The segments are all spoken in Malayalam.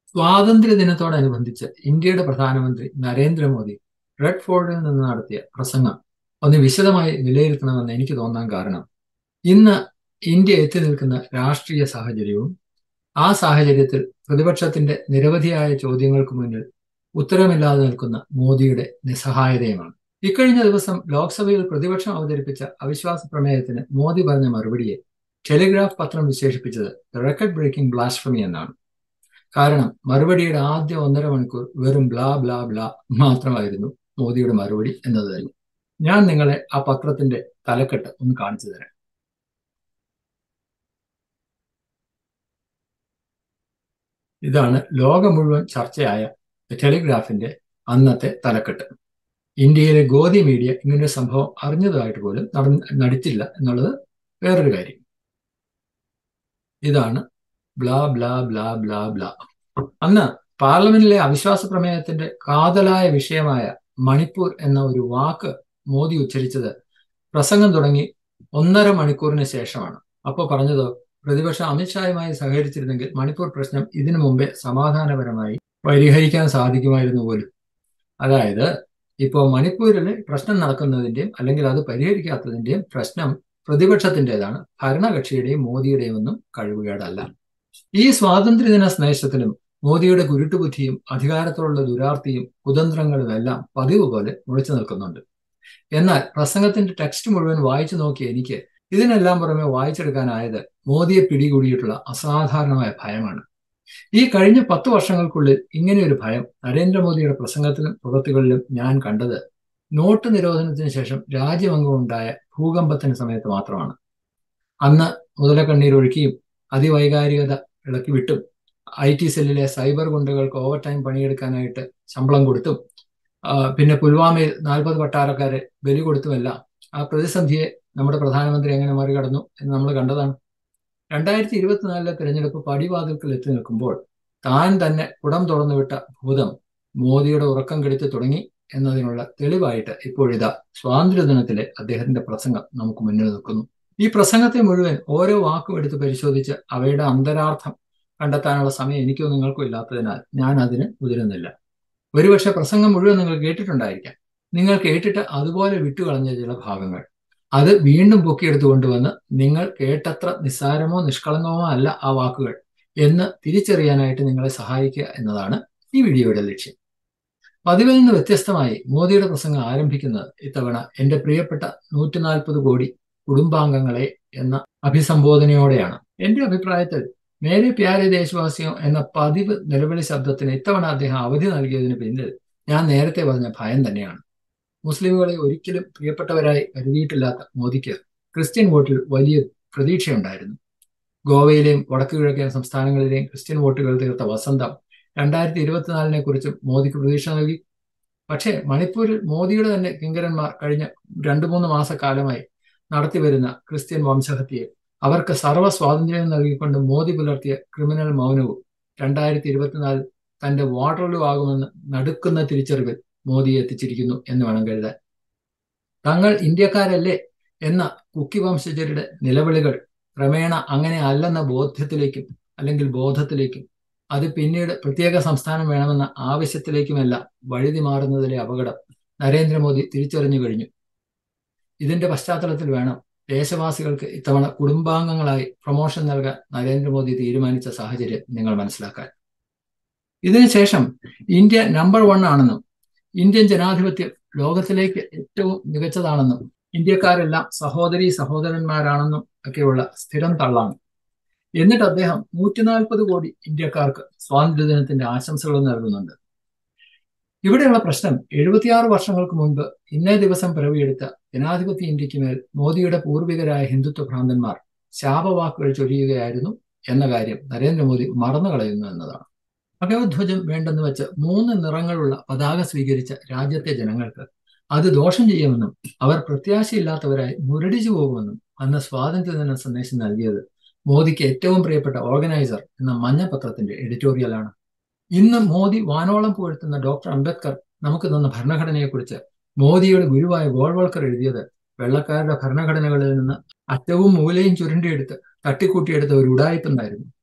സ്വാതന്ത്ര്യ ദിനത്തോടനുബന്ധിച്ച് ഇന്ത്യയുടെ പ്രധാനമന്ത്രി നരേന്ദ്രമോദി റെഡ് ഫോർട്ടിൽ നിന്ന് നടത്തിയ പ്രസംഗം ഒന്ന് വിശദമായി വിലയിരുത്തണമെന്ന് എനിക്ക് തോന്നാൻ കാരണം ഇന്ന് ഇന്ത്യ എത്തി നിൽക്കുന്ന രാഷ്ട്രീയ സാഹചര്യവും ആ സാഹചര്യത്തിൽ പ്രതിപക്ഷത്തിന്റെ നിരവധിയായ ചോദ്യങ്ങൾക്ക് മുന്നിൽ ഉത്തരമില്ലാതെ നിൽക്കുന്ന മോദിയുടെ നിസ്സഹായതയുമാണ് ഇക്കഴിഞ്ഞ ദിവസം ലോക്സഭയിൽ പ്രതിപക്ഷം അവതരിപ്പിച്ച അവിശ്വാസ പ്രമേയത്തിന് മോദി പറഞ്ഞ മറുപടിയെ ടെലിഗ്രാഫ് പത്രം വിശേഷിപ്പിച്ചത് റെക്കഡ് ബ്രേക്കിംഗ് ബ്ലാസ്ഫമി എന്നാണ് കാരണം മറുപടിയുടെ ആദ്യ ഒന്നര മണിക്കൂർ വെറും ബ്ലാ ബ്ലാ ബ്ലാ മാത്രമായിരുന്നു മോദിയുടെ മറുപടി എന്നത് തന്നെ ഞാൻ നിങ്ങളെ ആ പത്രത്തിന്റെ തലക്കെട്ട് ഒന്ന് കാണിച്ചു തരാം ഇതാണ് ലോകം മുഴുവൻ ചർച്ചയായ ടെലിഗ്രാഫിന്റെ അന്നത്തെ തലക്കെട്ട് ഇന്ത്യയിലെ ഗോദി മീഡിയ ഇങ്ങനൊരു സംഭവം അറിഞ്ഞതായിട്ട് പോലും നടിച്ചില്ല എന്നുള്ളത് വേറൊരു കാര്യം ഇതാണ് blah blah blah blah blah അന്ന് പാർലമെന്റിലെ അവിശ്വാസ പ്രമേയത്തിന്റെ കാതലായ വിഷയമായ മണിപ്പൂർ എന്ന ഒരു വാക്ക് മോദി ഉച്ചരിച്ചത് പ്രസംഗം തുടങ്ങി ഒന്നര മണിക്കൂറിന് ശേഷമാണ് അപ്പോൾ പറഞ്ഞത് പ്രതിപക്ഷം അമിത്ഷായുമായി സഹകരിച്ചിരുന്നെങ്കിൽ മണിപ്പൂർ പ്രശ്നം ഇതിനു മുമ്പേ സമാധാനപരമായി പരിഹരിക്കാൻ സാധിക്കുമായിരുന്നു പോലും അതായത് ഇപ്പോൾ മണിപ്പൂരിൽ പ്രശ്നം നടക്കുന്നതിന്റെയും അല്ലെങ്കിൽ അത് പരിഹരിക്കാത്തതിന്റെയും പ്രശ്നം പ്രതിപക്ഷത്തിൻ്റെതാണ് ഭരണകക്ഷിയുടെയും മോദിയുടെയും ഒന്നും കഴിവുകേടല്ല ഈ സ്വാതന്ത്ര്യദിന സ്നേഹത്തിലും മോദിയുടെ കുരുട്ടുബുദ്ധിയും അധികാരത്തോടുള്ള ദുരാർത്തിയും കുതന്ത്രങ്ങളും എല്ലാം പതിവ് പോലെ മുളിച്ചു നിൽക്കുന്നുണ്ട് എന്നാൽ പ്രസംഗത്തിന്റെ ടെക്സ്റ്റ് മുഴുവൻ വായിച്ചു നോക്കിയ എനിക്ക് ഇതിനെല്ലാം പുറമെ വായിച്ചെടുക്കാനായത് മോദിയെ പിടികൂടിയിട്ടുള്ള അസാധാരണമായ ഭയമാണ് ഈ കഴിഞ്ഞ പത്ത് വർഷങ്ങൾക്കുള്ളിൽ ഇങ്ങനെയൊരു ഭയം നരേന്ദ്രമോദിയുടെ പ്രസംഗത്തിലും പ്രവൃത്തികളിലും ഞാൻ കണ്ടത് നോട്ട് നിരോധനത്തിന് ശേഷം രാജ്യമെങ്ങുമുണ്ടായ ഭൂകമ്പത്തിന് സമയത്ത് മാത്രമാണ് അന്ന് മുതലക്കണ്ണീരൊഴുക്കിയും അതിവൈകാരികത ഇളക്കി വിട്ടും ഐ ടി സെല്ലിലെ സൈബർ ഗുണ്ടകൾക്ക് ഓവർ ടൈം പണിയെടുക്കാനായിട്ട് ശമ്പളം കൊടുത്തും പിന്നെ പുൽവാമയിൽ നാൽപ്പത് പട്ടാളക്കാരെ ബലി കൊടുത്തുമല്ല ആ പ്രതിസന്ധിയെ നമ്മുടെ പ്രധാനമന്ത്രി എങ്ങനെ മറികടന്നു എന്ന് നമ്മൾ കണ്ടതാണ് രണ്ടായിരത്തി ഇരുപത്തിനാലിലെ തിരഞ്ഞെടുപ്പ് പടിവാതിൽക്കൽ എത്തി നിൽക്കുമ്പോൾ താൻ തന്നെ കുടം തുറന്നു വിട്ട ഭൂതം മോദിയുടെ ഉറക്കം കെടുത്തി തുടങ്ങി എന്നതിനുള്ള തെളിവായിട്ട് ഇപ്പോഴിതാ സ്വാതന്ത്ര്യദിനത്തിലെ അദ്ദേഹത്തിന്റെ പ്രസംഗം നമുക്ക് മുന്നിൽ നിൽക്കുന്നു ഈ പ്രസംഗത്തെ മുഴുവൻ ഓരോ വാക്കും എടുത്ത് പരിശോധിച്ച് അവയുടെ അന്തരാർത്ഥം കണ്ടെത്താനുള്ള സമയം എനിക്കോ നിങ്ങൾക്കോ ഇല്ലാത്തതിനാൽ ഞാൻ അതിന് മുതിരുന്നില്ല ഒരുപക്ഷെ പ്രസംഗം മുഴുവൻ നിങ്ങൾ കേട്ടിട്ടുണ്ടായിരിക്കാം നിങ്ങൾ കേട്ടിട്ട് അതുപോലെ വിട്ടുകളഞ്ഞ ചില ഭാഗങ്ങൾ അത് വീണ്ടും പൊക്കിയെടുത്ത് കൊണ്ടുവന്ന് നിങ്ങൾ കേട്ടത്ര നിസ്സാരമോ നിഷ്കളങ്കമോ അല്ല ആ വാക്കുകൾ എന്ന് തിരിച്ചറിയാനായിട്ട് നിങ്ങളെ സഹായിക്കുക എന്നതാണ് ഈ വീഡിയോയുടെ ലക്ഷ്യം പതിവിൽ നിന്ന് വ്യത്യസ്തമായി മോദിയുടെ പ്രസംഗം ആരംഭിക്കുന്നത് ഇത്തവണ എന്റെ പ്രിയപ്പെട്ട നൂറ്റി നാൽപ്പത് കോടി കുടുംബാംഗങ്ങളെ എന്ന അഭിസംബോധനയോടെയാണ് എന്റെ അഭിപ്രായത്തിൽ മേരെ പ്യാരെ ദേശവാസിയോ എന്ന പതിവ് നിലവിളി ശബ്ദത്തിന് ഇത്തവണ അദ്ദേഹം അവധി നൽകിയതിന് പിന്നിൽ ഞാൻ നേരത്തെ പറഞ്ഞ ഭയം തന്നെയാണ് മുസ്ലിമുകളെ ഒരിക്കലും പ്രിയപ്പെട്ടവരായി കരുതിയിട്ടില്ലാത്ത മോദിക്ക് ക്രിസ്ത്യൻ വോട്ടിൽ വലിയ പ്രതീക്ഷയുണ്ടായിരുന്നു ഗോവയിലെയും വടക്കു കിഴക്കൻ സംസ്ഥാനങ്ങളിലെയും ക്രിസ്ത്യൻ വോട്ടുകൾ തീർത്ത വസന്തം രണ്ടായിരത്തി ഇരുപത്തിനാലിനെ കുറിച്ചും മോദിക്ക് പ്രതീക്ഷ നൽകി പക്ഷേ മണിപ്പൂരിൽ മോദിയുടെ തന്നെ കിങ്കരന്മാർ കഴിഞ്ഞ രണ്ടു മൂന്ന് മാസക്കാലമായി നടത്തിവരുന്ന ക്രിസ്ത്യൻ വംശഹത്യയെ അവർക്ക് സർവ്വ സ്വാതന്ത്ര്യം നൽകിക്കൊണ്ട് മോദി പുലർത്തിയ ക്രിമിനൽ മൗനവും രണ്ടായിരത്തി ഇരുപത്തിനാലിൽ തന്റെ വാട്ടർലു ആകുമെന്ന് നടുക്കുന്ന തിരിച്ചറിവിൽ മോദിയെ എത്തിച്ചിരിക്കുന്നു എന്ന് വേണം കരുതാൻ തങ്ങൾ ഇന്ത്യക്കാരല്ലേ എന്ന കുക്കി വംശജരുടെ നിലവിളികൾ ക്രമേണ അങ്ങനെ അല്ലെന്ന ബോധ്യത്തിലേക്കും അല്ലെങ്കിൽ ബോധത്തിലേക്കും അത് പിന്നീട് പ്രത്യേക സംസ്ഥാനം വേണമെന്ന ആവശ്യത്തിലേക്കുമല്ല വഴുതി മാറുന്നതിലെ അപകടം നരേന്ദ്രമോദി തിരിച്ചറിഞ്ഞു കഴിഞ്ഞു ഇതിന്റെ പശ്ചാത്തലത്തിൽ വേണം ദേശവാസികൾക്ക് ഇത്തവണ കുടുംബാംഗങ്ങളായി പ്രൊമോഷൻ നൽകാൻ നരേന്ദ്രമോദി തീരുമാനിച്ച സാഹചര്യം നിങ്ങൾ മനസ്സിലാക്കാൻ ഇതിനുശേഷം ഇന്ത്യ നമ്പർ വൺ ആണെന്നും ഇന്ത്യൻ ജനാധിപത്യം ലോകത്തിലേക്ക് ഏറ്റവും മികച്ചതാണെന്നും ഇന്ത്യക്കാരെല്ലാം സഹോദരി സഹോദരന്മാരാണെന്നും ഒക്കെയുള്ള സ്ഥിരം തള്ളാണ് എന്നിട്ട് അദ്ദേഹം നൂറ്റി നാൽപ്പത് കോടി ഇന്ത്യക്കാർക്ക് സ്വാതന്ത്ര്യദിനത്തിന്റെ ആശംസകൾ നൽകുന്നുണ്ട് ഇവിടെയുള്ള പ്രശ്നം എഴുപത്തിയാറ് വർഷങ്ങൾക്ക് മുൻപ് ഇന്നേ ദിവസം പിറവിയെടുത്ത ജനാധിപത്യ ഇന്ത്യക്ക് മേൽ മോദിയുടെ പൂർവികരായ ഹിന്ദുത്വ ഭ്രാന്തന്മാർ ശാപവാക്കുകൾ ചൊരിയുകയായിരുന്നു എന്ന കാര്യം നരേന്ദ്രമോദി മറന്നു കളയുന്നു എന്നതാണ് ഭഗവധ്വജം വേണ്ടെന്ന് വെച്ച് മൂന്ന് നിറങ്ങളുള്ള പതാക സ്വീകരിച്ച രാജ്യത്തെ ജനങ്ങൾക്ക് അത് ദോഷം ചെയ്യുമെന്നും അവർ പ്രത്യാശയില്ലാത്തവരായി മുരടിച്ചു പോകുമെന്നും അന്ന് സ്വാതന്ത്ര്യദിന സന്ദേശം നൽകിയത് മോദിക്ക് ഏറ്റവും പ്രിയപ്പെട്ട ഓർഗനൈസർ എന്ന മഞ്ഞപത്രത്തിന്റെ എഡിറ്റോറിയലാണ് ഇന്ന് മോദി വാനോളം പുകഴ്ത്തുന്ന ഡോക്ടർ അംബേദ്കർ നമുക്ക് തന്ന ഭരണഘടനയെക്കുറിച്ച് മോദിയുടെ ഗുരുവായ ഗോൾവൾക്കർ എഴുതിയത് വെള്ളക്കാരുടെ ഭരണഘടനകളിൽ നിന്ന് അറ്റവും മൂലയും ചുരുണ്ടിയെടുത്ത് തട്ടിക്കൂട്ടിയെടുത്ത ഒരു ഉടായ്പെന്നായിരുന്നു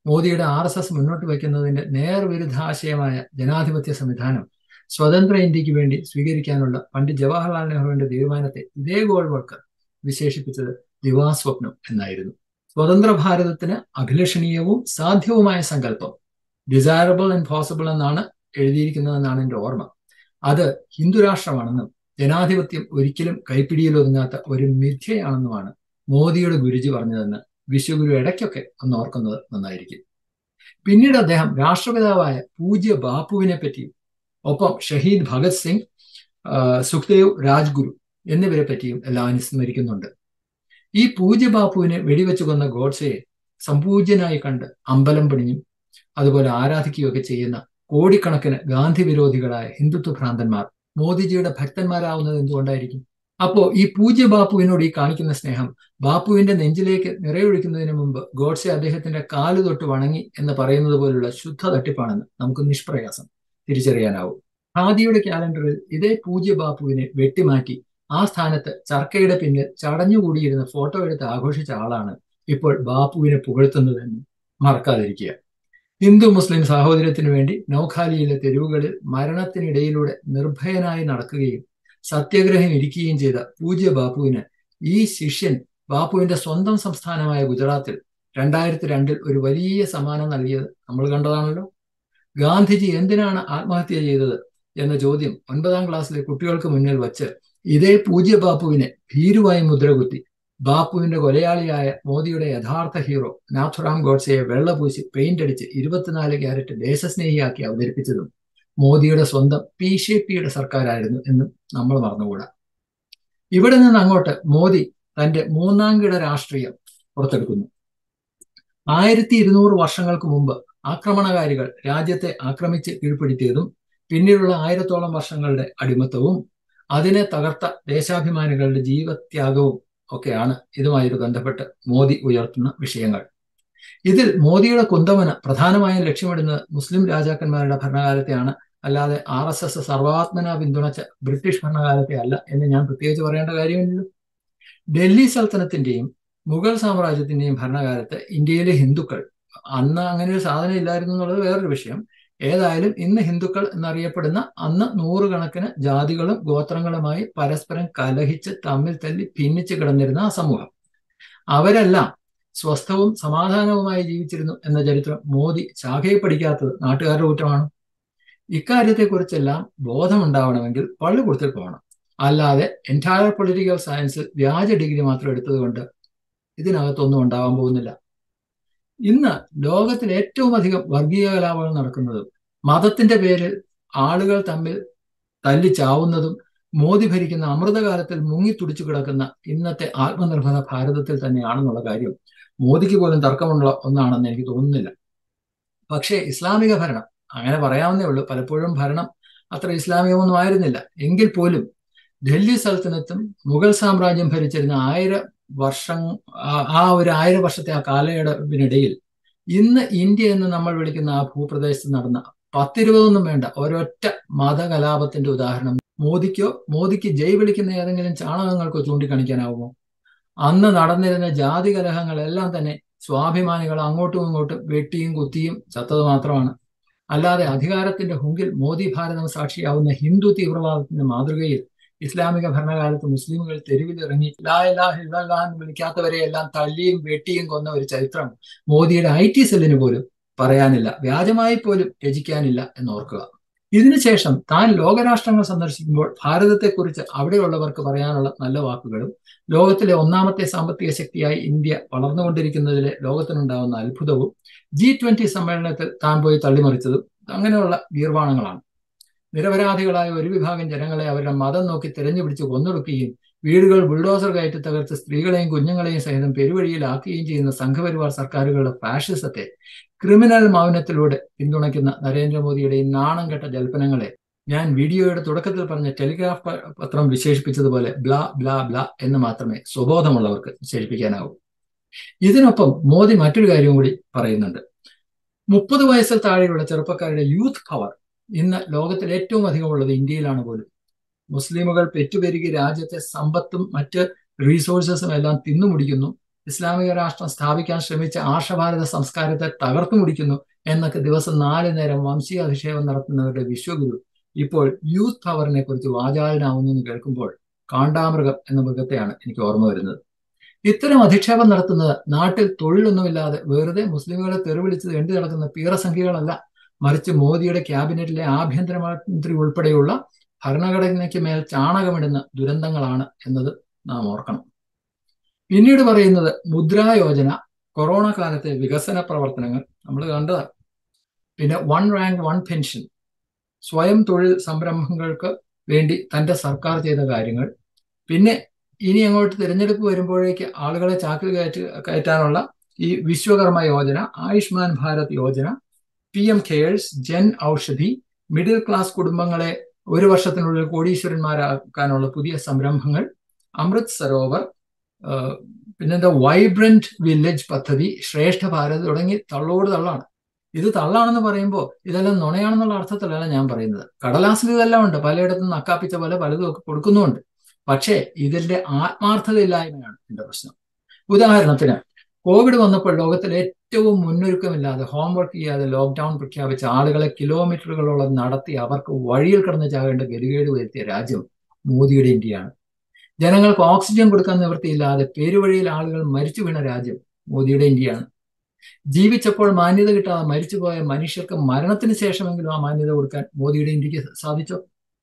മോദിയുടെ ആർ എസ് എസ് മുന്നോട്ട് വയ്ക്കുന്നതിന്റെ നേർവിരുദ്ധാശയമായ ജനാധിപത്യ സംവിധാനം സ്വതന്ത്ര ഇന്ത്യക്ക് വേണ്ടി സ്വീകരിക്കാനുള്ള പണ്ഡിറ്റ് ജവഹർലാൽ നെഹ്റുവിന്റെ തീരുമാനത്തെ ഇതേ ഗോൾവർക്കർ വിശേഷിപ്പിച്ചത് ദിവാസ്വപ്നം എന്നായിരുന്നു സ്വതന്ത്ര ഭാരതത്തിന് അഭിലഷണീയവും സാധ്യവുമായ സങ്കല്പം ഡിസൈറബിൾ ആൻഡ് പോസിബിൾ എന്നാണ് എഴുതിയിരിക്കുന്നതെന്നാണ് എൻ്റെ ഓർമ്മ അത് ഹിന്ദുരാഷ്ട്രമാണെന്നും ജനാധിപത്യം ഒരിക്കലും കൈപ്പിടിയിൽ ഒതുങ്ങാത്ത ഒരു മിഥ്യയാണെന്നുമാണ് മോദിയുടെ ഗുരുജി പറഞ്ഞതെന്ന് വിശ്വഗുരു ഇടയ്ക്കൊക്കെ ഒന്ന് ഓർക്കുന്നത് നന്നായിരിക്കും പിന്നീട് അദ്ദേഹം രാഷ്ട്രപിതാവായ പൂജ്യ ബാപ്പുവിനെ പറ്റിയും ഒപ്പം ഷഹീദ് ഭഗത് സിംഗ് സുഖ്ദേവ് രാജ്ഗുരു എന്നിവരെ പറ്റിയും എല്ലാം അനുസ്മരിക്കുന്നുണ്ട് ഈ പൂജ്യ ബാപ്പുവിനെ വെടിവെച്ചു കൊന്ന ഗോഡ്സയെ സംപൂജ്യനായി കണ്ട് അമ്പലം പണിഞ്ഞും അതുപോലെ ആരാധിക്കുകയൊക്കെ ചെയ്യുന്ന കോടിക്കണക്കിന് ഗാന്ധി വിരോധികളായ ഹിന്ദുത്വ ഭ്രാന്തന്മാർ മോദിജിയുടെ ഭക്തന്മാരാവുന്നത് എന്തുകൊണ്ടായിരിക്കും അപ്പോ ഈ പൂജ്യ ബാപ്പുവിനോട് ഈ കാണിക്കുന്ന സ്നേഹം ബാപ്പുവിന്റെ നെഞ്ചിലേക്ക് നിറയൊഴിക്കുന്നതിന് മുമ്പ് ഗോഡ്സെ അദ്ദേഹത്തിന്റെ കാല് തൊട്ട് വണങ്ങി എന്ന് പറയുന്നത് പോലുള്ള ശുദ്ധ തട്ടിപ്പാണെന്ന് നമുക്ക് നിഷ്പ്രയാസം തിരിച്ചറിയാനാവും ഖാദിയുടെ ക്യാലണ്ടറിൽ ഇതേ പൂജ്യ ബാപ്പുവിനെ വെട്ടിമാറ്റി ആ സ്ഥാനത്ത് ചർക്കയുടെ പിന്നിൽ ചടഞ്ഞുകൂടിയിരുന്ന ഫോട്ടോ എടുത്ത് ആഘോഷിച്ച ആളാണ് ഇപ്പോൾ ബാപ്പുവിനെ പുകഴ്ത്തുന്നതെന്ന് മറക്കാതിരിക്കുക ഹിന്ദു മുസ്ലിം സാഹോദര്യത്തിനു വേണ്ടി നൗഖാലിയിലെ തെരുവുകളിൽ മരണത്തിനിടയിലൂടെ നിർഭയനായി നടക്കുകയും സത്യാഗ്രഹം ഇരിക്കുകയും ചെയ്ത പൂജ്യ ബാപ്പുവിന് ഈ ശിഷ്യൻ ബാപ്പുവിന്റെ സ്വന്തം സംസ്ഥാനമായ ഗുജറാത്തിൽ രണ്ടായിരത്തി രണ്ടിൽ ഒരു വലിയ സമ്മാനം നൽകിയത് നമ്മൾ കണ്ടതാണല്ലോ ഗാന്ധിജി എന്തിനാണ് ആത്മഹത്യ ചെയ്തത് എന്ന ചോദ്യം ഒൻപതാം ക്ലാസ്സിലെ കുട്ടികൾക്ക് മുന്നിൽ വച്ച് ഇതേ പൂജ്യ ബാപ്പുവിനെ ഭീരുവായി മുദ്രകുത്തി ബാപ്പുവിന്റെ കൊലയാളിയായ മോദിയുടെ യഥാർത്ഥ ഹീറോ നാഥുറാം ഗോഡ്സയെ വെള്ളപൂശി പെയിന്റ് അടിച്ച് ഇരുപത്തിനാല് ക്യാരറ്റ് ദേശസ്നേഹിയാക്കി അവതരിപ്പിച്ചതും മോദിയുടെ സ്വന്തം പി ഷെ പിയുടെ സർക്കാരായിരുന്നു എന്നും നമ്മൾ മറന്നുകൂടാ ഇവിടെ നിന്ന് അങ്ങോട്ട് മോദി തന്റെ മൂന്നാം കിട രാഷ്ട്രീയം പുറത്തെടുക്കുന്നു ആയിരത്തി ഇരുന്നൂറ് വർഷങ്ങൾക്ക് മുമ്പ് ആക്രമണകാരികൾ രാജ്യത്തെ ആക്രമിച്ച് കീഴ്പ്പെടുത്തിയതും പിന്നീടുള്ള ആയിരത്തോളം വർഷങ്ങളുടെ അടിമത്തവും അതിനെ തകർത്ത ദേശാഭിമാനികളുടെ ജീവത്യാഗവും ഒക്കെയാണ് ഇതുമായി ബന്ധപ്പെട്ട് മോദി ഉയർത്തുന്ന വിഷയങ്ങൾ ഇതിൽ മോദിയുടെ കുന്തമന പ്രധാനമായും ലക്ഷ്യമിടുന്നത് മുസ്ലിം രാജാക്കന്മാരുടെ ഭരണകാലത്തെയാണ് അല്ലാതെ ആർ എസ് എസ് സർവാത്മന പിന്തുണച്ച ബ്രിട്ടീഷ് ഭരണകാലത്തെ അല്ല എന്ന് ഞാൻ പ്രത്യേകിച്ച് പറയേണ്ട കാര്യമില്ലല്ലോ ഡൽഹി സൽത്തനത്തിന്റെയും മുഗൾ സാമ്രാജ്യത്തിന്റെയും ഭരണകാലത്ത് ഇന്ത്യയിലെ ഹിന്ദുക്കൾ അന്ന് അങ്ങനെ ഒരു സാധനം ഇല്ലായിരുന്നു എന്നുള്ളത് വേറൊരു വിഷയം ഏതായാലും ഇന്ന് ഹിന്ദുക്കൾ എന്നറിയപ്പെടുന്ന അന്ന് നൂറുകണക്കിന് ജാതികളും ഗോത്രങ്ങളുമായി പരസ്പരം കലഹിച്ച് തമ്മിൽ തല്ലി ഭിന്നിച്ച് കിടന്നിരുന്ന ആ സമൂഹം അവരെല്ലാം സ്വസ്ഥവും സമാധാനവുമായി ജീവിച്ചിരുന്നു എന്ന ചരിത്രം മോദി ശാഖയെ പഠിക്കാത്തത് നാട്ടുകാരുടെ കുറ്റമാണ് ഇക്കാര്യത്തെക്കുറിച്ചെല്ലാം ബോധമുണ്ടാവണമെങ്കിൽ പള്ളിക്കൂടത്തിൽ പോകണം അല്ലാതെ എൻറ്റയർ പൊളിറ്റിക്കൽ സയൻസിൽ വ്യാജ ഡിഗ്രി മാത്രം എടുത്തതുകൊണ്ട് ഇതിനകത്തൊന്നും ഉണ്ടാവാൻ പോകുന്നില്ല ഇന്ന് ലോകത്തിൽ ഏറ്റവും അധികം വർഗീയ കലാപങ്ങൾ നടക്കുന്നതും മതത്തിന്റെ പേരിൽ ആളുകൾ തമ്മിൽ തല്ലിച്ചാവുന്നതും മോദി ഭരിക്കുന്ന അമൃതകാലത്തിൽ മുങ്ങിത്തുടിച്ചു കിടക്കുന്ന ഇന്നത്തെ ആത്മനിർഭര ഭാരതത്തിൽ തന്നെയാണെന്നുള്ള കാര്യം മോദിക്ക് പോലും തർക്കമുള്ള ഒന്നാണെന്ന് എനിക്ക് തോന്നുന്നില്ല പക്ഷേ ഇസ്ലാമിക ഭരണം അങ്ങനെ പറയാവുന്നേ ഉള്ളൂ പലപ്പോഴും ഭരണം അത്ര ഇസ്ലാമികമൊന്നും ആയിരുന്നില്ല എങ്കിൽ പോലും ഡൽഹി സൽത്തനത്തും മുഗൾ സാമ്രാജ്യം ഭരിച്ചിരുന്ന ആയിരം വർഷം ആ ഒരു ആയിരം വർഷത്തെ ആ കാലയളവിനിടയിൽ ഇന്ന് ഇന്ത്യ എന്ന് നമ്മൾ വിളിക്കുന്ന ആ ഭൂപ്രദേശത്ത് നടന്ന പത്തിരുപതൊന്നും വേണ്ട ഒരൊറ്റ മതകലാപത്തിന്റെ ഉദാഹരണം മോദിക്കോ മോദിക്ക് ജയ് വിളിക്കുന്ന ഏതെങ്കിലും ചാണകങ്ങൾക്കോ ചൂണ്ടിക്കാണിക്കാനാവുമോ അന്ന് നടന്നിരുന്ന ജാതി കലഹങ്ങളെല്ലാം തന്നെ സ്വാഭിമാനികൾ അങ്ങോട്ടും ഇങ്ങോട്ടും വെട്ടിയും കുത്തിയും ചത്തത് മാത്രമാണ് അല്ലാതെ അധികാരത്തിന്റെ ഹുങ്കിൽ മോദി ഭാരതം സാക്ഷിയാവുന്ന ഹിന്ദു തീവ്രവാദത്തിന്റെ മാതൃകയിൽ ഇസ്ലാമിക ഭരണകാലത്ത് മുസ്ലിമുകൾ തെരുവിലിറങ്ങി ലാ ഇലാഹ ഇല്ലല്ലാഹ് എന്ന് വിളിക്കാത്തവരെ എല്ലാം തല്ലിയും വെട്ടിയും കൊന്ന ഒരു ചരിത്രം മോദിയുടെ ഐ ടി സെല്ലിന് പോലും പറയാനില്ല വ്യാജമായി പോലും രചിക്കാനില്ല എന്നോർക്കുക ഇതിനുശേഷം താൻ ലോകരാഷ്ട്രങ്ങൾ സന്ദർശിക്കുമ്പോൾ ഭാരതത്തെക്കുറിച്ച് അവിടെയുള്ളവർക്ക് പറയാനുള്ള നല്ല വാക്കുകളും ലോകത്തിലെ ഒന്നാമത്തെ സാമ്പത്തിക ശക്തിയായി ഇന്ത്യ വളർന്നുകൊണ്ടിരിക്കുന്നതിലെ ലോകത്തിനുണ്ടാകുന്ന അത്ഭുതവും ജി ട്വന്റി സമ്മേളനത്തിൽ താൻ പോയി തള്ളിമറിച്ചതും അങ്ങനെയുള്ള ഗീർവാണങ്ങളാണ് നിരപരാധികളായ ഒരു വിഭാഗം ജനങ്ങളെ അവരുടെ മതം നോക്കി തിരഞ്ഞുപിടിച്ച് കൊന്നൊടുക്കുകയും വീടുകൾ ബുൾഡോസർ കയറ്റി തകർത്ത് സ്ത്രീകളെയും കുഞ്ഞുങ്ങളെയും സഹിതം പെരുവഴിയിലാക്കുകയും ചെയ്യുന്ന സംഘപരിവാർ സർക്കാരുകളുടെ ഫാഷിസത്തെ ക്രിമിനൽ മൗനത്തിലൂടെ പിന്തുണയ്ക്കുന്ന നരേന്ദ്രമോദിയുടെ ഈ നാണം കെട്ട ജൽപ്പനങ്ങളെ ഞാൻ വീഡിയോയുടെ തുടക്കത്തിൽ പറഞ്ഞ ടെലിഗ്രാഫ് പത്രം വിശേഷിപ്പിച്ചതുപോലെ ബ്ലാ ബ്ലാ ബ്ലാ എന്ന് മാത്രമേ സ്വബോധമുള്ളവർക്ക് വിശേഷിപ്പിക്കാനാവൂ ഇതിനൊപ്പം മോദി മറ്റൊരു കാര്യം കൂടി പറയുന്നുണ്ട് മുപ്പത് വയസ്സിൽ താഴെയുള്ള ചെറുപ്പക്കാരുടെ യൂത്ത് പവർ ഇന്ന് ലോകത്തിൽ ഏറ്റവും അധികം ഉള്ളത് ഇന്ത്യയിലാണ് പോലും മുസ്ലിമുകൾ പെറ്റുപെരുകി രാജ്യത്തെ സമ്പത്തും മറ്റ് റീസോഴ്സസും എല്ലാം തിന്നുമുടിക്കുന്നു ഇസ്ലാമിക രാഷ്ട്രം സ്ഥാപിക്കാൻ ശ്രമിച്ച ആർഷഭാരത സംസ്കാരത്തെ തകർത്തു മുടിക്കുന്നു എന്നൊക്കെ ദിവസം നാല് നേരം വംശീയ അഭിഷേകം നടത്തുന്നവരുടെ വിശ്വഗുരു ഇപ്പോൾ യൂത്ത് പവറിനെ കുറിച്ച് വാചാലനാവുന്നു എന്ന് കേൾക്കുമ്പോൾ കാണ്ടാമൃഗം എന്ന മൃഗത്തെയാണ് എനിക്ക് ഓർമ്മ വരുന്നത് ഇത്തരം അധിക്ഷേപം നടത്തുന്നത് നാട്ടിൽ തൊഴിലൊന്നുമില്ലാതെ വെറുതെ മുസ്ലിമുകളെ തെറിവിളിച്ചത് എണ്ടി നടക്കുന്ന പീറസംഖ്യകളല്ല മറിച്ച് മോദിയുടെ ക്യാബിനറ്റിലെ ആഭ്യന്തരമന്ത്രി ഉൾപ്പെടെയുള്ള ഭരണഘടനയ്ക്ക് മേൽ ചാണകമിടുന്ന ദുരന്തങ്ങളാണ് എന്നത് നാം ഓർക്കണം പിന്നീട് പറയുന്നത് മുദ്രാ യോജന കൊറോണ കാലത്തെ വികസന പ്രവർത്തനങ്ങൾ നമ്മൾ കണ്ടതാണ് പിന്നെ വൺ റാങ്ക് വൺ പെൻഷൻ സ്വയം തൊഴിൽ സംരംഭങ്ങൾക്ക് വേണ്ടി തന്റെ സർക്കാർ ചെയ്ത കാര്യങ്ങൾ പിന്നെ ഇനി അങ്ങോട്ട് തിരഞ്ഞെടുപ്പ് വരുമ്പോഴേക്ക് ആളുകളെ ചാക്കിൽ കയറ്റി കയറ്റാനുള്ള ഈ Vishwakarma Yojana Ayushman Bharat Yojana P M CARES Jan Aushadhi middle class കുടുംബങ്ങളെ ഒരു വർഷത്തിനുള്ളിൽ കോടീശ്വരന്മാരാക്കാനുള്ള പുതിയ സംരംഭങ്ങൾ അമൃത് സരോവർ പിന്നെന്താ വൈബ്രന്റ് വില്ലേജ് പദ്ധതി ശ്രേഷ്ഠ ഭാരത് തുടങ്ങി തള്ളോട് തള്ളാണ് ഇത് തള്ളാണെന്ന് പറയുമ്പോൾ ഇതെല്ലാം നുണയാണെന്നുള്ള അർത്ഥത്തിലല്ല ഞാൻ പറയുന്നത് കടലാസിൽ ഇതെല്ലാം ഉണ്ട് പലയിടത്തും നക്കാപ്പിച്ച പോലെ പലതും ഒക്കെ കൊടുക്കുന്നുമുണ്ട് പക്ഷേ ഇതിന്റെ ആത്മാർത്ഥതയില്ലായ്മയാണ് എന്റെ പ്രശ്നം ഉദാഹരണത്തിന് കോവിഡ് വന്നപ്പോൾ ലോകത്തിൽ ഏറ്റവും മുന്നൊരുക്കമില്ലാതെ ഹോംവർക്ക് ചെയ്യാതെ ലോക്ക്ഡൌൺ പ്രഖ്യാപിച്ച ആളുകളെ കിലോമീറ്ററുകളോളം നടത്തി അവർക്ക് വഴിയിൽ കിടന്ന് ചാകേണ്ട ഗതികേട് വരുത്തിയ രാജ്യം മോദിയുടെ ഇന്ത്യയാണ് ജനങ്ങൾക്ക് ഓക്സിജൻ കൊടുക്കാൻ നിവൃത്തിയില്ലാതെ പേരുവഴിയിൽ ആളുകൾ മരിച്ചു വീണ രാജ്യം മോദിയുടെ ഇന്ത്യയാണ് ജീവിച്ചപ്പോൾ മാന്യത കിട്ടാതെ മരിച്ചുപോയ മനുഷ്യർക്ക് മരണത്തിന് ശേഷമെങ്കിലും ആ മാന്യത കൊടുക്കാൻ മോദിയുടെ ഇന്ത്യക്ക് സാധിച്ചോ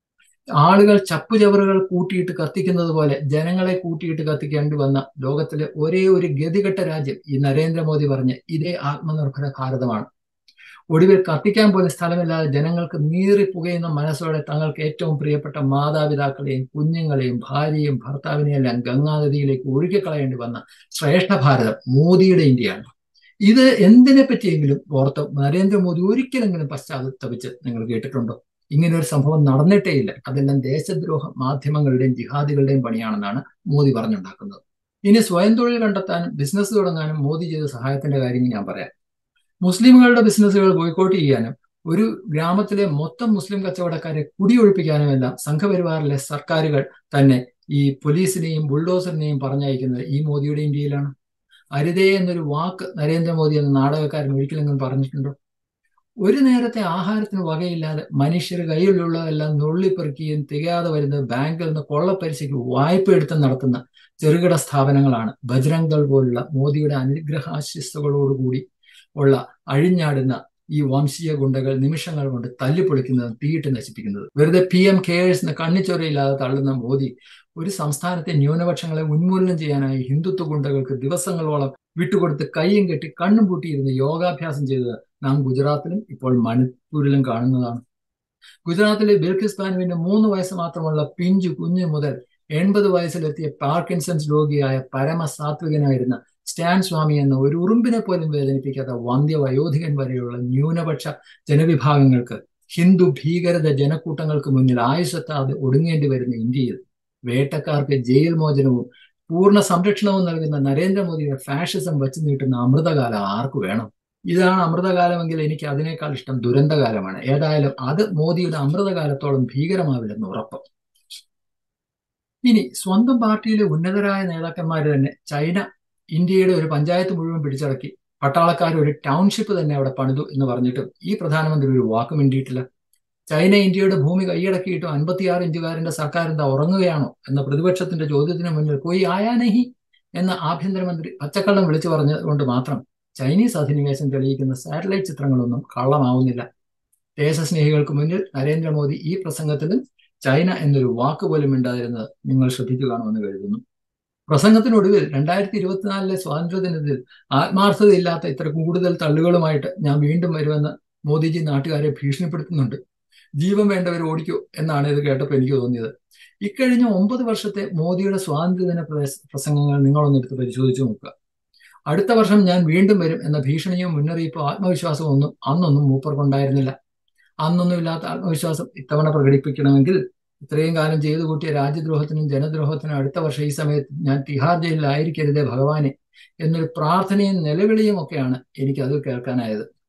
ആളുകൾ ചപ്പുചവറുകൾ കൂട്ടിയിട്ട് കത്തിക്കുന്നത് പോലെ ജനങ്ങളെ കൂട്ടിയിട്ട് കത്തിക്കേണ്ടി വന്ന ലോകത്തിലെ ഒരേ ഒരു ഗതികെട്ട രാജ്യം ഈ നരേന്ദ്രമോദി പറഞ്ഞ ഇതേ ആത്മനിർഭര ഭാരതമാണ് ഒടുവിൽ കത്തിക്കാൻ പോലും സ്ഥലമില്ലാതെ ജനങ്ങൾക്ക് നീറി പുകയുന്ന മനസ്സോടെ തങ്ങൾക്ക് ഏറ്റവും പ്രിയപ്പെട്ട മാതാപിതാക്കളെയും കുഞ്ഞുങ്ങളെയും ഭാര്യയും ഭർത്താവിനെയും എല്ലാം ഗംഗാനദിയിലേക്ക് ഒഴുകിക്കളയേണ്ടി വന്ന ശ്രേഷ്ഠ ഭാരതം മോദിയുടെ ഇന്ത്യയാണ് ഇത് എന്തിനെ പറ്റിയെങ്കിലും ഓർത്ത് നരേന്ദ്രമോദി ഒരിക്കലെങ്കിലും പശ്ചാത്തപിച്ച് നിങ്ങൾ കേട്ടിട്ടുണ്ടോ ഇങ്ങനെ ഒരു സംഭവം നടന്നിട്ടേ ഇല്ല അതെല്ലാം ദേശദ്രോഹ മാധ്യമങ്ങളുടെയും ജിഹാദികളുടെയും പണിയാണെന്നാണ് മോദി പറഞ്ഞുണ്ടാക്കുന്നത് ഇനി സ്വയം തൊഴിൽ കണ്ടെത്താനും ബിസിനസ് തുടങ്ങാനും മോദി ചെയ്ത സഹായത്തിന്റെ കാര്യം ഞാൻ പറയാം മുസ്ലിമുകളുടെ ബിസിനസ്സുകൾ ബോയ്ക്കോട്ട് ചെയ്യാനും ഒരു ഗ്രാമത്തിലെ മൊത്തം മുസ്ലിം കച്ചവടക്കാരെ കുടിയൊഴിപ്പിക്കാനുമെല്ലാം സംഘപരിവാറിലെ സർക്കാരുകൾ തന്നെ ഈ പോലീസിനെയും ബുൾഡോസറിനെയും പറഞ്ഞയക്കുന്നത് ഈ മോദിയുടെ ഇന്ത്യയിലാണ് അരുതേ എന്നൊരു വാക്ക് നരേന്ദ്രമോദി എന്ന നാടകക്കാരൻ ഒരിക്കലെങ്കിലും പറഞ്ഞിട്ടുണ്ടോ ഒരു നേരത്തെ ആഹാരത്തിന് വകയില്ലാതെ മനുഷ്യർ കയ്യിലുള്ളതെല്ലാം നുള്ളിപ്പെറുക്കിയും തികയാതെ വരുന്ന ബാങ്കിൽ നിന്ന് കൊള്ളപ്പലിശയ്ക്ക് വായ്പ എടുത്ത് നടത്തുന്ന ചെറുകിട സ്ഥാപനങ്ങളാണ് ബജ്രംഗ് ദൾ പോലുള്ള മോദിയുടെ അനുഗ്രഹാശിസ്സുകളോടുകൂടി ഉള്ള അഴിഞ്ഞാടുന്ന ഈ വംശീയ ഗുണ്ടകൾ നിമിഷങ്ങൾ കൊണ്ട് തല്ലിപ്പൊളിക്കുന്നതും തീയിട്ട് നശിപ്പിക്കുന്നത് വെറുതെ പി എം കെയേഴ്സിന് കണ്ണിച്ചൊരയില്ലാതെ തള്ളുന്ന മോദി ഒരു സംസ്ഥാനത്തെ ന്യൂനപക്ഷങ്ങളെ ഉന്മൂലനം ചെയ്യാനായി ഹിന്ദുത്വ ഗുണ്ടകൾക്ക് ദിവസങ്ങളോളം വിട്ടുകൊടുത്ത് കയ്യും കെട്ടി കണ്ണും പൂട്ടിയിരുന്ന് യോഗാഭ്യാസം ചെയ്തത് നാം ഗുജറാത്തിലും ഇപ്പോൾ മണിപ്പൂരിലും കാണുന്നതാണ് ഗുജറാത്തിലെ ബിൽക്കിസ് ബാനുവിന്റെ മൂന്ന് വയസ്സ് മാത്രമുള്ള പിഞ്ചു കുഞ്ഞു മുതൽ എൺപത് വയസ്സിലെത്തിയ പാർക്കിൻസൺസ് രോഗിയായ പരമസാത്വികനായിരുന്ന സ്റ്റാൻ സ്വാമി എന്ന ഒരു ഉറുമ്പിനെ പോലും വേദനിപ്പിക്കാത്ത വന്ധ്യ വയോധികൻ വരെയുള്ള ന്യൂനപക്ഷ ജനവിഭാഗങ്ങൾക്ക് ഹിന്ദു ഭീകരത ജനക്കൂട്ടങ്ങൾക്ക് മുന്നിൽ ആയുസെത്താതെ ഒടുങ്ങേണ്ടി വരുന്ന ഇന്ത്യയിൽ വേട്ടക്കാർക്ക് ജയിൽ മോചനവും പൂർണ്ണ സംരക്ഷണവും നൽകുന്ന നരേന്ദ്രമോദിയുടെ ഫാഷിസം വച്ചു നീട്ടുന്ന അമൃതകാലം ആർക്ക് വേണം ഇതാണ് അമൃതകാലമെങ്കിൽ എനിക്ക് അതിനേക്കാൾ ഇഷ്ടം ദുരന്തകാലമാണ് ഏതായാലും അത് മോദിയുടെ അമൃതകാലത്തോളം ഭീകരമാവില്ലെന്ന് ഉറപ്പ് ഇനി സ്വന്തം പാർട്ടിയിലെ ഉന്നതരായ നേതാക്കന്മാർ തന്നെ ചൈന ഇന്ത്യയുടെ ഒരു പഞ്ചായത്ത് മുഴുവൻ പിടിച്ചടക്കി പട്ടാളക്കാർ ഒരു ടൗൺഷിപ്പ് തന്നെ അവിടെ പണിതു എന്ന് പറഞ്ഞിട്ടും ഈ പ്രധാനമന്ത്രി ഒരു വാക്ക് മിണ്ടിയിട്ടില്ല ചൈന ഇന്ത്യയുടെ ഭൂമി കൈയടക്കിയിട്ടും അൻപത്തിയാറ് ഇഞ്ചുകാരന്റെ സർക്കാർ എന്താ ഉറങ്ങുകയാണോ എന്ന പ്രതിപക്ഷത്തിന്റെ ചോദ്യത്തിന് മുന്നിൽ പോയി ആയാനഹി എന്ന ആഭ്യന്തരമന്ത്രി പച്ചക്കള്ളം വിളിച്ചു പറഞ്ഞതുകൊണ്ട് മാത്രം ചൈനീസ് അധിനിവേശം തെളിയിക്കുന്ന സാറ്റലൈറ്റ് ചിത്രങ്ങളൊന്നും കള്ളമാവുന്നില്ല ദേശസ്നേഹികൾക്ക് മുന്നിൽ നരേന്ദ്രമോദി ഈ പ്രസംഗത്തിലും ചൈന എന്നൊരു വാക്ക് പോലും മിണ്ടാതിരുന്നത് നിങ്ങൾ ശ്രദ്ധിച്ചു കാണുമെന്ന് കരുതുന്നു പ്രസംഗത്തിനൊടുവിൽ രണ്ടായിരത്തി ഇരുപത്തിനാലിലെ സ്വാതന്ത്ര്യദിനത്തിൽ ആത്മാർത്ഥതയില്ലാത്ത ഇത്ര കൂടുതൽ തള്ളുകളുമായിട്ട് ഞാൻ വീണ്ടും വരുമെന്ന് മോദിജി നാട്ടുകാരെ ഭീഷണിപ്പെടുത്തുന്നുണ്ട് ജീവൻ വേണ്ടവർ ഓടിക്കോ എന്നാണ് ഇത് കേട്ടപ്പോൾ എനിക്ക് തോന്നിയത് ഇക്കഴിഞ്ഞ ഒമ്പത് വർഷത്തെ മോദിയുടെ സ്വാതന്ത്ര്യദിന പ്രസംഗങ്ങൾ നിങ്ങളൊന്നെടുത്ത് പരിശോധിച്ചു നോക്കുക അടുത്ത വർഷം ഞാൻ വീണ്ടും വരും എന്ന ഭീഷണിയോ മുന്നറിയിപ്പോ ആത്മവിശ്വാസമോ ഒന്നും അന്നൊന്നും മൂപ്പർക്കുണ്ടായിരുന്നില്ല അന്നൊന്നും ഇല്ലാത്ത ആത്മവിശ്വാസം ഇത്തവണ പ്രകടിപ്പിക്കണമെങ്കിൽ ഇത്രയും കാലം ചെയ്തു കൂട്ടിയ രാജ്യദ്രോഹത്തിനും ജനദ്രോഹത്തിനും അടുത്ത വർഷം ഈ സമയത്ത് ഞാൻ തിഹാർ ജയിലിലായിരിക്കരുതേ ഭഗവാനെ എന്നൊരു പ്രാർത്ഥനയും നിലവിളിയും ഒക്കെയാണ് എനിക്ക് അത് കേൾക്കാനായത്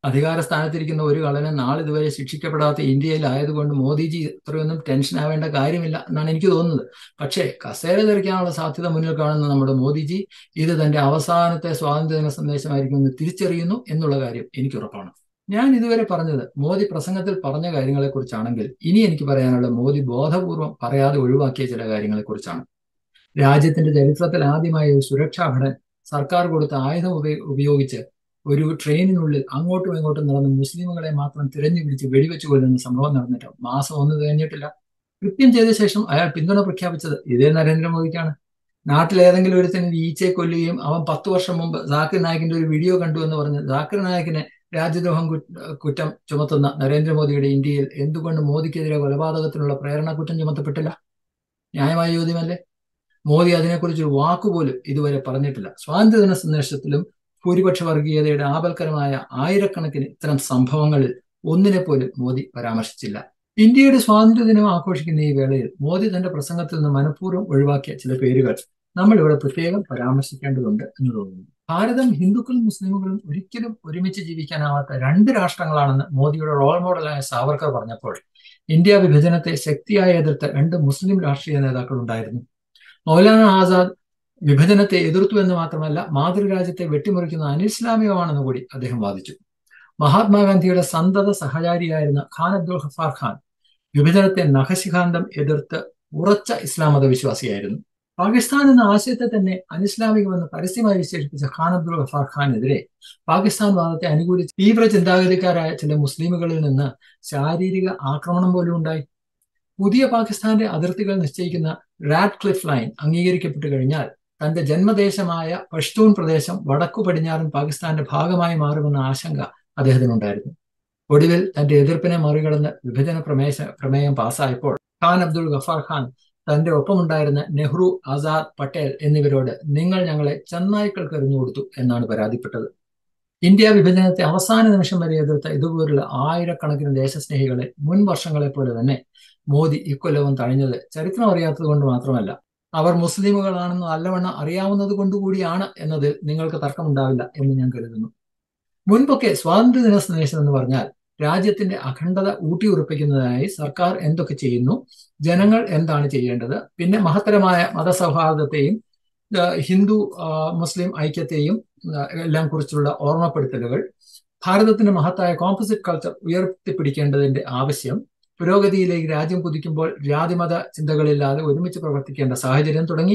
അധികാര സ്ഥാനത്തിരിക്കുന്ന ഒരു കള്ളനെ നാളിതുവരെ ശിക്ഷിക്കപ്പെടാത്ത ഇന്ത്യയിലായതുകൊണ്ട് മോദിജി ഇത്രയൊന്നും ടെൻഷൻ ആവേണ്ട കാര്യമില്ല എന്നാണ് എനിക്ക് തോന്നുന്നത് പക്ഷേ കസേര തെറിക്കാനുള്ള സാധ്യത മുന്നിൽ കാണുന്ന നമ്മുടെ മോദിജി ഇത് തന്റെ അവസാനത്തെ സ്വാതന്ത്ര്യദിന സന്ദേശമായിരിക്കുമെന്ന് തിരിച്ചറിയുന്നു എന്നുള്ള കാര്യം എനിക്ക് ഉറപ്പാണ് ഞാൻ ഇതുവരെ പറഞ്ഞത് മോദി പ്രസംഗത്തിൽ പറഞ്ഞ കാര്യങ്ങളെക്കുറിച്ചാണെങ്കിൽ ഇനി എനിക്ക് പറയാനുള്ള മോദി ബോധപൂർവം പറയാതെ ഒഴിവാക്കിയ ചില കാര്യങ്ങളെക്കുറിച്ചാണ് രാജ്യത്തിന്റെ ചരിത്രത്തിൽ ആദ്യമായി ഒരു സുരക്ഷാ ഭടൻ സർക്കാർ കൊടുത്ത ആയുധം ഉപയോഗിച്ച് ഒരു ട്രെയിനിനുള്ളിൽ അങ്ങോട്ടും ഇങ്ങോട്ടും നടന്ന് മുസ്ലിമുകളെ മാത്രം തിരഞ്ഞു പിടിച്ച് വെടിവെച്ച് കൊല്ലുന്ന സംഭവം നടന്നിട്ട് മാസം ഒന്നും കഴിഞ്ഞിട്ടില്ല കൃത്യം ചെയ്ത ശേഷം അയാൾ പിന്തുണ പ്രഖ്യാപിച്ചത് ഇതേ നരേന്ദ്രമോദിക്കാണ് നാട്ടിൽ ഏതെങ്കിലും ഒരുത്തന് ഈച്ചയെ കൊല്ലുകയും അവൻ പത്ത് വർഷം മുമ്പ് ജാക്കിർ നായിക്കിന്റെ ഒരു വീഡിയോ കണ്ടു എന്ന് പറഞ്ഞ് ജാക്കിർ നായിക്കിനെ രാജ്യദ്രോഹം കുറ്റം ചുമത്തുന്ന നരേന്ദ്രമോദിയുടെ ഇന്ത്യയിൽ എന്തുകൊണ്ട് മോദിക്കെതിരെ കൊലപാതകത്തിനുള്ള പ്രേരണ കുറ്റം ചുമത്തപ്പെട്ടില്ല ന്യായമായ ചോദ്യമല്ലേ മോദി അതിനെക്കുറിച്ച് ഒരു വാക്കുപോലും ഇതുവരെ പറഞ്ഞിട്ടില്ല സ്വാതന്ത്ര്യദിന സന്ദേശത്തിലും ഭൂരിപക്ഷ വർഗീയതയുടെ ആപൽക്കരമായ ആയിരക്കണക്കിന് ഇത്തരം സംഭവങ്ങളിൽ ഒന്നിനെ പോലും മോദി പരാമർശിച്ചില്ല ഇന്ത്യയുടെ സ്വാതന്ത്ര്യദിനം ആഘോഷിക്കുന്ന ഈ വേളയിൽ മോദി തന്റെ പ്രസംഗത്തിൽ നിന്ന് മനഃപൂർവ്വം ഒഴിവാക്കിയ ചില പേരുകൾ നമ്മൾ ഇവിടെ പ്രത്യേകം പരാമർശിക്കേണ്ടതുണ്ട് എന്ന് തോന്നുന്നു ഭാരതം ഹിന്ദുക്കളും മുസ്ലിമുകളും ഒരിക്കലും ഒരുമിച്ച് ജീവിക്കാനാവാത്ത രണ്ട് രാഷ്ട്രങ്ങളാണെന്ന് മോദിയുടെ റോൾ മോഡലായ സാവർക്കർ പറഞ്ഞപ്പോൾ ഇന്ത്യ വിഭജനത്തെ ശക്തിയായി എതിർത്ത രണ്ട് മുസ്ലിം രാഷ്ട്രീയ നേതാക്കൾ ഉണ്ടായിരുന്നു മൗലാന ആസാദ് വിഭജനത്തെ എതിർത്തു എന്ന് മാത്രമല്ല മാതൃരാജ്യത്തെ വെട്ടിമുറിക്കുന്ന അനിസ്ലാമികമാണെന്ന് കൂടി അദ്ദേഹം വാദിച്ചു മഹാത്മാഗാന്ധിയുടെ സന്തത സഹചാരിയായിരുന്ന ഖാൻ അബ്ദുൾ ഖഫാർ ഖാൻ വിഭജനത്തെ നഖശിഖാന്തം എതിർത്ത് ഉറച്ച ഇസ്ലാം മത വിശ്വാസിയായിരുന്നു പാകിസ്ഥാൻ എന്ന ആശയത്തെ തന്നെ അനിസ്ലാമികമെന്ന് പരസ്യമായി വിശേഷിപ്പിച്ച ഖാൻ അബ്ദുൾ ഗഫാർ ഖാനെതിരെ പാകിസ്ഥാൻ വാദത്തെ അനുകൂലിച്ച് തീവ്ര ചിന്താഗതിക്കാരായ ചില മുസ്ലിമുകളിൽ നിന്ന് ശാരീരിക ആക്രമണം പോലും ഉണ്ടായി പുതിയ പാകിസ്ഥാന്റെ അതിർത്തികൾ നിശ്ചയിക്കുന്ന റാഡ് ക്ലിഫ് ലൈൻ അംഗീകരിക്കപ്പെട്ടു കഴിഞ്ഞാൽ തന്റെ ജന്മദേശമായ പഷ്തൂൺ പ്രദേശം വടക്കു പടിഞ്ഞാറൻ പാകിസ്ഥാന്റെ ഭാഗമായി മാറുമെന്ന ആശങ്ക അദ്ദേഹത്തിനുണ്ടായിരുന്നു ഒടുവിൽ തന്റെ എതിർപ്പിനെ മറികടന്ന് വിഭജന പ്രമേശ പ്രമേയം പാസ്സായപ്പോൾ ഖാൻ അബ്ദുൾ ഗഫാർ ഖാൻ തന്റെ ഒപ്പമുണ്ടായിരുന്ന നെഹ്റു ആസാദ് പട്ടേൽ എന്നിവരോട് നിങ്ങൾ ഞങ്ങളെ ചെന്നായ്ക്കൾക്ക് എറിഞ്ഞു കൊടുത്തു എന്നാണ് പരാതിപ്പെട്ടത് ഇന്ത്യ വിഭജനത്തെ അവസാന നിമിഷം വരെ എതിർത്ത ഇതുപോലുള്ള ആയിരക്കണക്കിന് ദേശസ്നേഹികളെ മുൻ വർഷങ്ങളെ പോലെ തന്നെ മോദി ഇക്കൊല്ലവും തഴഞ്ഞത് ചരിത്രം അറിയാത്തത് കൊണ്ട് മാത്രമല്ല അവർ മുസ്ലിമുകളാണെന്ന് നല്ലവണ്ണം അറിയാവുന്നത് കൊണ്ടുകൂടിയാണ് എന്നതിൽ നിങ്ങൾക്ക് തർക്കമുണ്ടാവില്ല എന്ന് ഞാൻ കരുതുന്നു മുൻപൊക്കെ സ്വാതന്ത്ര്യദിന സന്ദേശം എന്ന് പറഞ്ഞാൽ രാജ്യത്തിന്റെ അഖണ്ഡത ഊട്ടിയുറപ്പിക്കുന്നതിനായി സർക്കാർ എന്തൊക്കെ ചെയ്യുന്നു ജനങ്ങൾ എന്താണ് ചെയ്യേണ്ടത് പിന്നെ മഹത്തരമായ മതസൗഹാർദ്ദത്തെയും ഹിന്ദു മുസ്ലിം ഐക്യത്തെയും എല്ലാം കുറിച്ചുള്ള ഓർമ്മപ്പെടുത്തലുകൾ ഭാരതത്തിന്റെ മഹത്തായ കോമ്പോസിറ്റ് കൾച്ചർ ഉയർത്തിപ്പിടിക്കേണ്ടതിന്റെ ആവശ്യം പുരോഗതിയിലേക്ക് രാജ്യം കുതിക്കുമ്പോൾ ജാതിമത ചിന്തകളില്ലാതെ ഒരുമിച്ച് പ്രവർത്തിക്കേണ്ട സാഹചര്യം തുടങ്ങി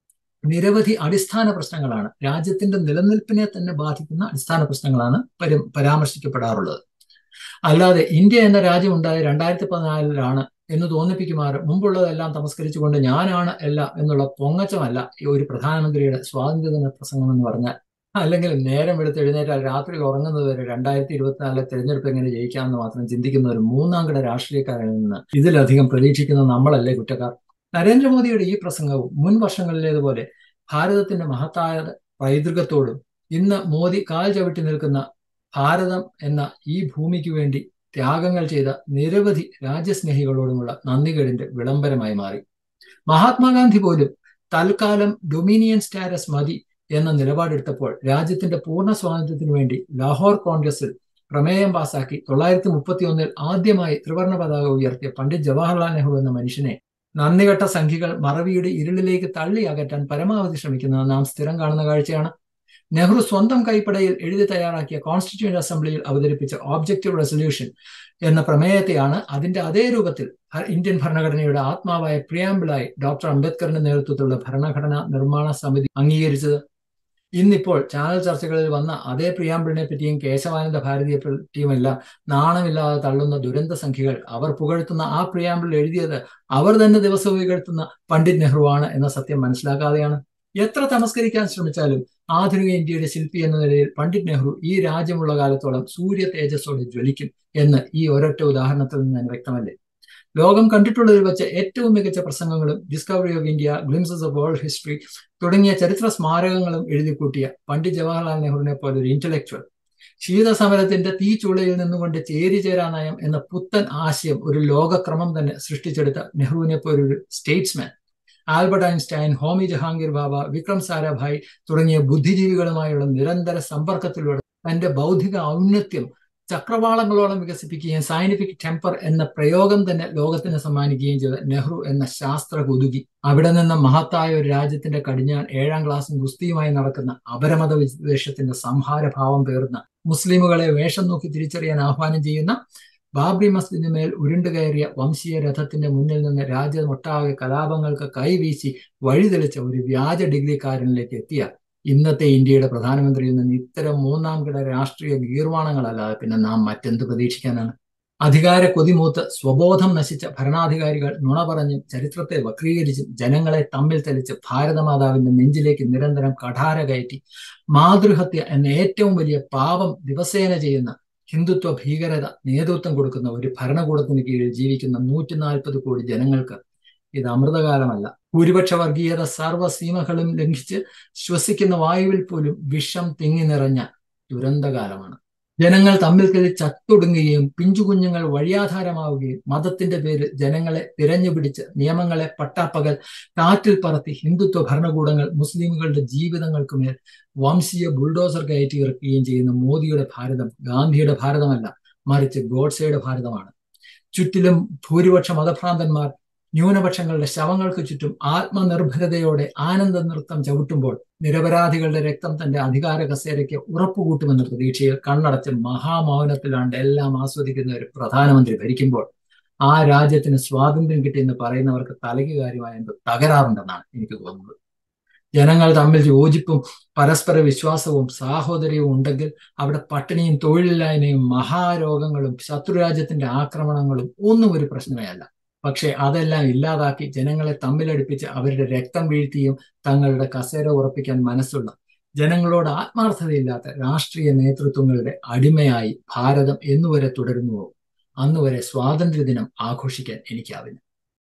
നിരവധി അടിസ്ഥാന പ്രശ്നങ്ങളാണ് രാജ്യത്തിന്റെ നിലനിൽപ്പിനെ തന്നെ ബാധിക്കുന്ന അടിസ്ഥാന പ്രശ്നങ്ങളാണ് പരി പരാമർശിക്കപ്പെടാറുള്ളത് അല്ലാതെ ഇന്ത്യ എന്ന രാജ്യം ഉണ്ടായ രണ്ടായിരത്തി പതിനാലിലാണ് എന്ന് തോന്നിപ്പിക്കുമാറ് മുമ്പുള്ളതെല്ലാം തമസ്കരിച്ചുകൊണ്ട് ഞാനാണ് എല്ലാം എന്നുള്ള പൊങ്ങച്ചമല്ല ഈ ഒരു പ്രധാനമന്ത്രിയുടെ സ്വാതന്ത്ര്യദിന പ്രസംഗം എന്ന് പറഞ്ഞാൽ അല്ലെങ്കിൽ നേരം എടുത്ത് എഴുന്നേറ്റാൽ രാത്രി ഉറങ്ങുന്നത് വരെ രണ്ടായിരത്തി ഇരുപത്തിനാലിലെ തെരഞ്ഞെടുപ്പ് എങ്ങനെ ജയിക്കാമെന്ന് മാത്രം ചിന്തിക്കുന്ന ഒരു മൂന്നാം കിട രാഷ്ട്രീയക്കാരിൽ നിന്ന് ഇതിലധികം പ്രതീക്ഷിക്കുന്ന നമ്മളല്ലേ കുറ്റക്കാർ നരേന്ദ്രമോദിയുടെ ഈ പ്രസംഗവും മുൻ വർഷങ്ങളിലേതുപോലെ ഭാരതത്തിന്റെ മഹത്തായ പൈതൃകത്തോടും ഇന്ന് മോദി കാൽ ചവിട്ടി നിൽക്കുന്ന ഭാരതം എന്ന ഈ ഭൂമിക്ക് വേണ്ടി ത്യാഗങ്ങൾ ചെയ്ത നിരവധി രാജ്യസ്നേഹികളോടുമുള്ള നന്ദികേടിന്റെ വിളംബരമായി മാറി മഹാത്മാഗാന്ധി പോലും തൽക്കാലം ഡൊമിനിയൻ സ്റ്റാറ്റസ് മതി എന്ന നിലപാടെടുത്തപ്പോൾ രാജ്യത്തിന്റെ പൂർണ്ണ സ്വാതന്ത്ര്യത്തിനു വേണ്ടി ലാഹോർ കോൺഗ്രസിൽ പ്രമേയം പാസാക്കി തൊള്ളായിരത്തി മുപ്പത്തി ഒന്നിൽ ആദ്യമായി ത്രിവർണ പതാക ഉയർത്തിയ പണ്ഡിറ്റ് ജവഹർലാൽ നെഹ്റു എന്ന മനുഷ്യനെ നന്ദികെട്ട സംഖ്യകൾ മറവിയുടെ ഇരുളിലേക്ക് തള്ളി അകറ്റാൻ പരമാവധി ശ്രമിക്കുന്നത് നാം സ്ഥിരം കാണുന്ന കാഴ്ചയാണ് നെഹ്റു സ്വന്തം കൈപ്പടയിൽ എഴുതി തയ്യാറാക്കിയ കോൺസ്റ്റിറ്റ്യൂന്റ് അസംബ്ലിയിൽ അവതരിപ്പിച്ച ഓബ്ജക്റ്റീവ് റെസൊല്യൂഷൻ എന്ന പ്രമേയത്തെയാണ് അതിന്റെ അതേ രൂപത്തിൽ ഇന്ത്യൻ ഭരണഘടനയുടെ ആത്മാവായ പ്രിയാമ്പിളായി ഡോക്ടർ അംബേദ്കറിന്റെ നേതൃത്വത്തിലുള്ള ഭരണഘടനാ നിർമ്മാണ സമിതി അംഗീകരിച്ചത് ഇന്നിപ്പോൾ ചാനൽ ചർച്ചകളിൽ വന്ന അതേ പ്രിയാമ്പിളിനെ പറ്റിയും കേശവാനന്ദ ഭാരതിയെ പറ്റിയുമെല്ലാം നാണമില്ലാതെ തള്ളുന്ന ദുരന്ത സംഖ്യകൾ അവർ പുകഴ്ത്തുന്ന ആ പ്രിയാമ്പിൾ എഴുതിയത് അവർ തന്നെ ദിവസവും പുകഴ്ത്തുന്ന പണ്ഡിറ്റ് നെഹ്റുവാണ് എന്ന സത്യം മനസ്സിലാക്കാതെയാണ് എത്ര തമസ്കരിക്കാൻ ശ്രമിച്ചാലും ആധുനിക ഇന്ത്യയുടെ ശില്പി എന്ന നിലയിൽ പണ്ഡിറ്റ് നെഹ്റു ഈ രാജ്യമുള്ള കാലത്തോളം സൂര്യ തേജസ്സോടെ ജ്വലിക്കും എന്ന് ഈ ഒരൊറ്റ ഉദാഹരണത്തിൽ നിന്ന് തന്നെ വ്യക്തമല്ലേ ലോകം കണ്ടിട്ടുള്ളതിൽ വെച്ച് ഏറ്റവും മികച്ച പ്രസംഗങ്ങളും Discovery of India Glimpses of World History തുടങ്ങിയ ചരിത്ര സ്മാരകങ്ങളും എഴുതിക്കൂട്ടിയ പണ്ഡിറ്റ് ജവഹർലാൽ നെഹ്റുവിനെ പോലെ ഒരു ഇന്റലക്ച്വൽ ശീതസമരത്തിന്റെ തീച്ചുളയിൽ നിന്നുകൊണ്ട് ചേരി ചേരാ നയം എന്ന പുത്തൻ ആശയം ഒരു ലോകക്രമം തന്നെ സൃഷ്ടിച്ചെടുത്ത നെഹ്റുവിനെ പോലൊരു statesman Albert Einstein Homi Jehangir Bhabha Vikram Sarabhai തുടങ്ങിയ ബുദ്ധിജീവികളുമായുള്ള നിരന്തര സമ്പർക്കത്തിലൂടെ തന്റെ ബൗദ്ധിക ഔന്നത്യം ചക്രവാളങ്ങളോളം വികസിപ്പിക്കുകയും സയന്റിഫിക് ടെമ്പർ എന്ന പ്രയോഗം തന്നെ ലോകത്തിന് സമ്മാനിക്കുകയും ചെയ്ത നെഹ്റു എന്ന ശാസ്ത്ര കുതുകി അവിടെ നിന്ന് മഹത്തായ ഒരു രാജ്യത്തിന്റെ കടിഞ്ഞാൻ ഏഴാം ക്ലാസ്സും ഗുസ്തിയുമായി നടക്കുന്ന അപരമത വിദ്വേഷത്തിന്റെ സംഹാരഭാവം പേർന്ന മുസ്ലിമുകളെ വേഷം നോക്കി തിരിച്ചറിയാൻ ആഹ്വാനം ചെയ്യുന്ന ബാബറി മസ്ജിദിന്മേൽ ഉരുണ്ടുകയറിയ വംശീയ രഥത്തിന്റെ മുന്നിൽ നിന്ന് രാജ്യമൊട്ടാകെ കലാപങ്ങൾക്ക് കൈവീശി വഴിതെളിച്ച ഒരു വ്യാജ ഡിഗ്രിക്കാരനിലേക്ക് എത്തിയ ഇന്നത്തെ ഇന്ത്യയുടെ പ്രധാനമന്ത്രിയിൽ നിന്ന് ഇത്തരം മൂന്നാം കിട രാഷ്ട്രീയ ഗീർവാണങ്ങളല്ലാതെ പിന്നെ നാം മറ്റെന്ത് പ്രതീക്ഷിക്കാനാണ് അധികാര കൊതിമൂത്ത് സ്വബോധം നശിച്ച ഭരണാധികാരികൾ നുണ പറഞ്ഞും ചരിത്രത്തെ വക്രീകരിച്ചും ജനങ്ങളെ തമ്മിൽ തെളിച്ച് ഭാരതമാതാവിന്റെ നെഞ്ചിലേക്ക് നിരന്തരം കഠാര കയറ്റി മാതൃഹത്യ എന്ന ഏറ്റവും വലിയ പാപം ദിവസേന ചെയ്യുന്ന ഹിന്ദുത്വ ഭീകരത നേതൃത്വം കൊടുക്കുന്ന ഒരു ഭരണകൂടത്തിന് കീഴിൽ ജീവിക്കുന്ന നൂറ്റി നാൽപ്പത് കോടി ജനങ്ങൾക്ക് ഇത് അമൃതകാലമല്ല ഭൂരിപക്ഷ വർഗീയത സർവ്വസീമകളും ലംഘിച്ച് ശ്വസിക്കുന്ന വായുവിൽ പോലും വിഷം തിങ്ങി നിറഞ്ഞ ദുരന്തകാലമാണ് ജനങ്ങൾ തമ്മിൽ തല്ലി ചത്തൊടുങ്ങുകയും പിഞ്ചുകുഞ്ഞുങ്ങൾ വഴിയാധാരമാവുകയും മതത്തിന്റെ പേരിൽ ജനങ്ങളെ തിരഞ്ഞുപിടിച്ച് നിയമങ്ങളെ പട്ടാപ്പകൽ കാറ്റിൽ പറത്തി ഹിന്ദുത്വ ഭരണകൂടങ്ങൾ മുസ്ലിമുകളുടെ ജീവിതങ്ങൾക്കുമേൽ വംശീയ ബുൾഡോസർ കയറ്റി ഇറക്കുകയും ചെയ്യുന്ന മോദിയുടെ ഭാരതം ഗാന്ധിയുടെ ഭാരതമല്ല മറിച്ച് ഗോഡ്സയുടെ ഭാരതമാണ് ചുറ്റിലും ഭൂരിപക്ഷ മതഭ്രാന്തന്മാർ ന്യൂനപക്ഷങ്ങളുടെ ശവങ്ങൾക്ക് ചുറ്റും ആത്മനിർഭരതയോടെ ആനന്ദ നൃത്തം ചവിട്ടുമ്പോൾ നിരപരാധികളുടെ രക്തം തന്റെ അധികാര കസേരയ്ക്ക് ഉറപ്പുകൂട്ടുമെന്ന പ്രതീക്ഷയിൽ കണ്ണടച്ച് മഹാമൗനത്തിലാണ്ട് എല്ലാം ആസ്വദിക്കുന്ന ഒരു പ്രധാനമന്ത്രി ഭരിക്കുമ്പോൾ ആ രാജ്യത്തിന് സ്വാതന്ത്ര്യം കിട്ടിയെന്ന് പറയുന്നവർക്ക് തലയ്ക്ക് കാര്യമായ എന്തോ തകരാറുണ്ടെന്നാണ് എനിക്ക് തോന്നുന്നത് ജനങ്ങൾ തമ്മിൽ യോജിപ്പും പരസ്പര വിശ്വാസവും സാഹോദര്യവും ഉണ്ടെങ്കിൽ അവിടെ പട്ടിണിയും തൊഴിലില്ലായ്മയും മഹാരോഗങ്ങളും ശത്രുരാജ്യത്തിന്റെ ആക്രമണങ്ങളും ഒന്നും ഒരു പ്രശ്നമേ അല്ല പക്ഷെ അതെല്ലാം ഇല്ലാതാക്കി ജനങ്ങളെ തമ്മിലടുപ്പിച്ച് അവരുടെ രക്തം വീഴ്ത്തിയും തങ്ങളുടെ കസേര ഉറപ്പിക്കാൻ മനസ്സുള്ള ജനങ്ങളോട് ആത്മാർത്ഥതയില്ലാത്ത രാഷ്ട്രീയ നേതൃത്വങ്ങളുടെ അടിമയായി ഭാരതം എന്നുവരെ തുടരുന്നുവോ അന്നുവരെ സ്വാതന്ത്ര്യദിനം ആഘോഷിക്കാൻ എനിക്കാവില്ല